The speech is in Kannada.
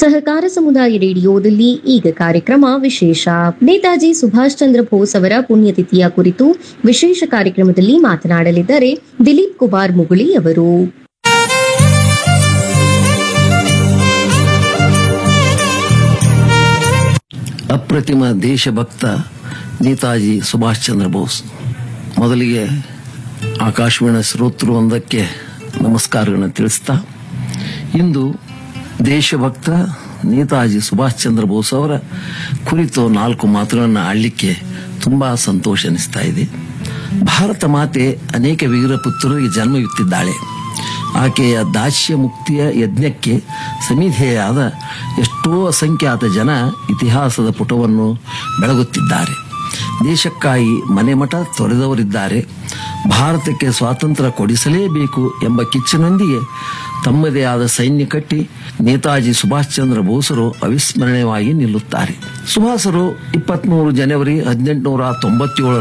ಸಹಕಾರ ಸಮುದಾಯ ರೇಡಿಯೋದಲ್ಲಿ ಈಗ ಕಾರ್ಯಕ್ರಮ ವಿಶೇಷ ನೇತಾಜಿ ಸುಭಾಷ್ ಚಂದ್ರ ಬೋಸ್ ಅವರ ಪುಣ್ಯತಿಥಿಯ ಕುರಿತು ವಿಶೇಷ ಕಾರ್ಯಕ್ರಮದಲ್ಲಿ ಮಾತನಾಡಲಿದ್ದಾರೆ ದಿಲೀಪ್ ಕುಮಾರ್ ಮುಗುಳಿ ಅವರು ಅಪ್ರತಿಮ ದೇಶಭಕ್ತ ನೇತಾಜಿ ಸುಭಾಷ್ ಚಂದ್ರ ಬೋಸ್ ಮೊದಲಿಗೆ ಆಕಾಶವಾಣಿ ಶ್ರೋತೃವೊಂದಕ್ಕೆ ನಮಸ್ಕಾರಗಳನ್ನು ತಿಳಿಸ್ತಾ ಇಂದು ದೇಶಭಕ್ತ ನೇತಾಜಿ ಸುಭಾಷ್ ಚಂದ್ರ ಬೋಸ್ ಅವರ ಕುರಿತು ನಾಲ್ಕು ಮಾತುಗಳನ್ನು ಆಡಲಿಕ್ಕೆ ತುಂಬಾ ಸಂತೋಷ ಅನಿಸ್ತಾ ಇದೆ ಭಾರತ ಮಾತೆ ಅನೇಕ ವೀರ ಪುತ್ರರಿಗೆ ಜನ್ಮವಿತ್ತಿದ್ದಾಳೆ ಆಕೆಯ ದಾಸ್ಯ ಮುಕ್ತಿಯ ಯಜ್ಞಕ್ಕೆ ಸಮಿಧೆಯಾದ ಎಷ್ಟೋ ಅಸಂಖ್ಯಾತ ಜನ ಇತಿಹಾಸದ ಪುಟವನ್ನು ಬೆಳಗುತ್ತಿದ್ದಾರೆ ದೇಶಕ್ಕಾಗಿ ಮನೆಮಠ ತೊರೆದವರಿದ್ದಾರೆ ಭಾರತಕ್ಕೆ ಸ್ವಾತಂತ್ರ್ಯ ಕೊಡಿಸಲೇಬೇಕು ಎಂಬ ಕಿಚ್ಚಿನೊಂದಿಗೆ ತಮ್ಮದೇ ಆದ ಸೈನ್ಯ ಕಟ್ಟಿ ನೇತಾಜಿ ಸುಭಾಷ್ ಚಂದ್ರ ಬೋಸರು ಅವಿಸ್ಮರಣೀಯವಾಗಿ ನಿಲ್ಲುತ್ತಾರೆ ಸುಭಾಸರು ಇಪ್ಪತ್ಮೂರು ಜನವರಿ ಹದಿನೆಂಟುನೂರ ತೊಂಬತ್ತೇಳು